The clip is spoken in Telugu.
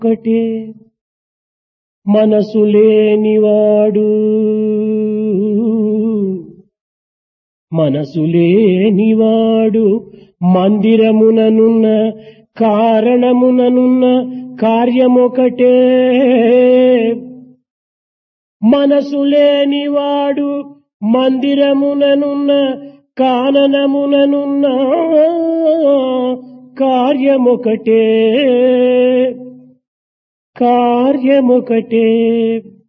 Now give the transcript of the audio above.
ఒక్కటే మనసు లేనివాడు మనసు లేనివాడు మందిరముననున్న కారణముననున్న కార్యమొకటే మనసు లేనివాడు మందిరముననున్న కాననముననున్న కార్యమొకటే కార్యమొకటే